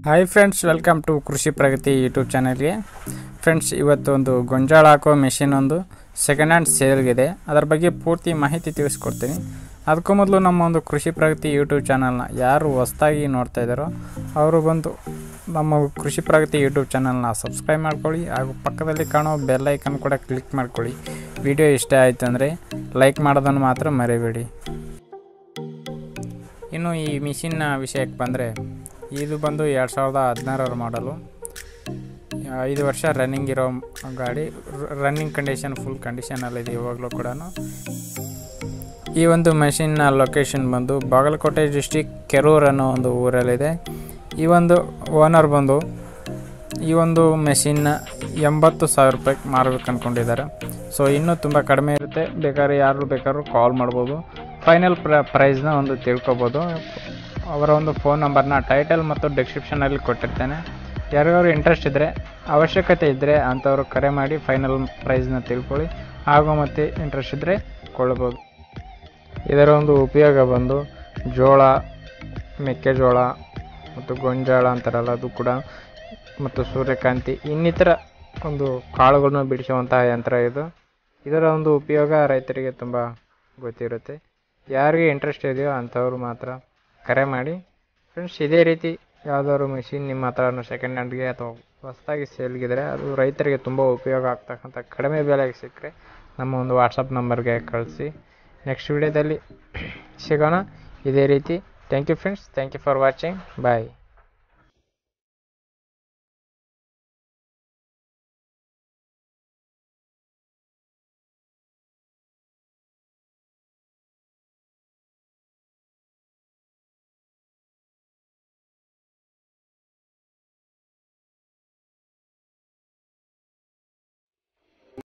hi friends welcome to ಕೃಷಿ ಪ್ರಗತಿ YouTube ಚಾನಲ್ಗೆ friends ಇವತ್ತು ಒಂದು ಗೊಂಜಾಳ ಹಾಕೋ ಮೆಷಿನ್ ಒಂದು ಸೆಕೆಂಡ್ ಹ್ಯಾಂಡ್ ಸೇಲ್ಗಿದೆ ಅದರ ಬಗ್ಗೆ ಪೂರ್ತಿ ಮಾಹಿತಿ ತಿಳಿಸ್ಕೊಡ್ತೀನಿ ಅದಕ್ಕೂ ಮೊದಲು ನಮ್ಮ ಒಂದು ಕೃಷಿ ಪ್ರಗತಿ ಯೂಟ್ಯೂಬ್ ಚಾನಲ್ನ ಯಾರು ಹೊಸ್ದಾಗಿ ನೋಡ್ತಾ ಇದ್ದಾರೋ ಅವರು ಬಂದು ನಮ್ಮ ಕೃಷಿ ಪ್ರಗತಿ ಯೂಟ್ಯೂಬ್ ಚಾನಲ್ನ ಸಬ್ಸ್ಕ್ರೈಬ್ ಮಾಡ್ಕೊಳ್ಳಿ ಹಾಗೂ ಪಕ್ಕದಲ್ಲಿ ಕಾಣೋ ಬೆಲ್ ಐಕನ್ ಕೂಡ ಕ್ಲಿಕ್ ಮಾಡ್ಕೊಳ್ಳಿ ವಿಡಿಯೋ ಇಷ್ಟ ಆಯಿತು ಅಂದರೆ ಲೈಕ್ ಮಾಡೋದನ್ನು ಮಾತ್ರ ಮರಿಬೇಡಿ ಇನ್ನು ಈ ಮಿಷಿನ್ನ ವಿಷಯಕ್ಕೆ ಬಂದರೆ ಇದು ಬಂದು ಎರಡು ಸಾವಿರದ ಹದಿನಾರರ ಮಾಡಲು ಐದು ವರ್ಷ ರನ್ನಿಂಗ್ ಇರೋ ಗಾಡಿ ರನ್ನಿಂಗ್ ಕಂಡೀಷನ್ ಫುಲ್ ಕಂಡೀಷನಲ್ಲಿದೆ ಇವಾಗಲೂ ಕೂಡ ಈ ಒಂದು ಮೆಷಿನ್ನ ಲೊಕೇಶನ್ ಬಂದು ಬಾಗಲಕೋಟೆ ಡಿಸ್ಟಿಕ್ ಕೆರೂರ್ ಅನ್ನೋ ಒಂದು ಊರಲ್ಲಿದೆ ಈ ಒಂದು ಓನರ್ ಬಂದು ಈ ಒಂದು ಮೆಷಿನ್ನ ಎಂಬತ್ತು ಸಾವಿರ ರೂಪಾಯಿ ಮಾರಬೇಕು ಅಂದ್ಕೊಂಡಿದ್ದಾರೆ ಸೊ ಇನ್ನೂ ತುಂಬ ಕಡಿಮೆ ಇರುತ್ತೆ ಬೇಕಾದ್ರೆ ಯಾರು ಬೇಕಾದ್ರೂ ಕಾಲ್ ಮಾಡ್ಬೋದು ಫೈನಲ್ ಪ್ರ ಪ್ರೈಸ್ನ ಒಂದು ತಿಳ್ಕೊಬೋದು ಅವರ ಒಂದು ಫೋನ್ ನಂಬರ್ನ ಟೈಟಲ್ ಮತ್ತು ಡಿಸ್ಕ್ರಿಪ್ಷನಲ್ಲಿ ಕೊಟ್ಟಿರ್ತೇನೆ ಯಾರ್ಯಾರು ಇಂಟ್ರೆಸ್ಟ್ ಇದ್ದರೆ ಅವಶ್ಯಕತೆ ಇದ್ದರೆ ಅಂಥವ್ರು ಕರೆ ಮಾಡಿ ಫೈನಲ್ ಪ್ರೈಸ್ನ ತಿಳ್ಕೊಳ್ಳಿ ಹಾಗೂ ಮತ್ತು ಇಂಟ್ರೆಸ್ಟ್ ಇದ್ದರೆ ಕೊಳ್ಳಬೋದು ಇದರ ಒಂದು ಉಪಯೋಗ ಬಂದು ಜೋಳ ಮೆಕ್ಕೆಜೋಳ ಮತ್ತು ಗೊಂಜಾಳ ಅಂತಾರಲ್ಲ ಅದು ಕೂಡ ಮತ್ತು ಸೂರ್ಯಕಾಂತಿ ಇನ್ನಿತರ ಒಂದು ಕಾಳುಗಳನ್ನು ಬಿಡಿಸುವಂತಹ ಯಂತ್ರ ಇದು ಇದರ ಒಂದು ಉಪಯೋಗ ರೈತರಿಗೆ ತುಂಬ ಗೊತ್ತಿರುತ್ತೆ ಯಾರಿಗೆ ಇಂಟ್ರೆಸ್ಟ್ ಇದೆಯೋ ಅಂಥವ್ರು ಮಾತ್ರ ಕರೆ ಮಾಡಿ ಫ್ರೆಂಡ್ಸ್ ಇದೇ ರೀತಿ ಯಾವುದಾದ್ರು ಮಿಷಿನ್ ನಿಮ್ಮ ಹತ್ರ ಸೆಕೆಂಡ್ ಹ್ಯಾಂಡ್ಗೆ ಅಥವಾ ಹೊಸದಾಗಿ ಸೇಲ್ಗಿದ್ರೆ ಅದು ರೈತರಿಗೆ ತುಂಬ ಉಪಯೋಗ ಆಗ್ತಕ್ಕಂಥ ಕಡಿಮೆ ಬೆಲೆಗೆ ಸಿಕ್ಕರೆ ನಮ್ಮ ಒಂದು ವಾಟ್ಸಪ್ ನಂಬರ್ಗೆ ಕಳಿಸಿ ನೆಕ್ಸ್ಟ್ ವಿಡಿಯೋದಲ್ಲಿ ಸಿಗೋಣ ಇದೇ ರೀತಿ thank you friends thank you for watching bye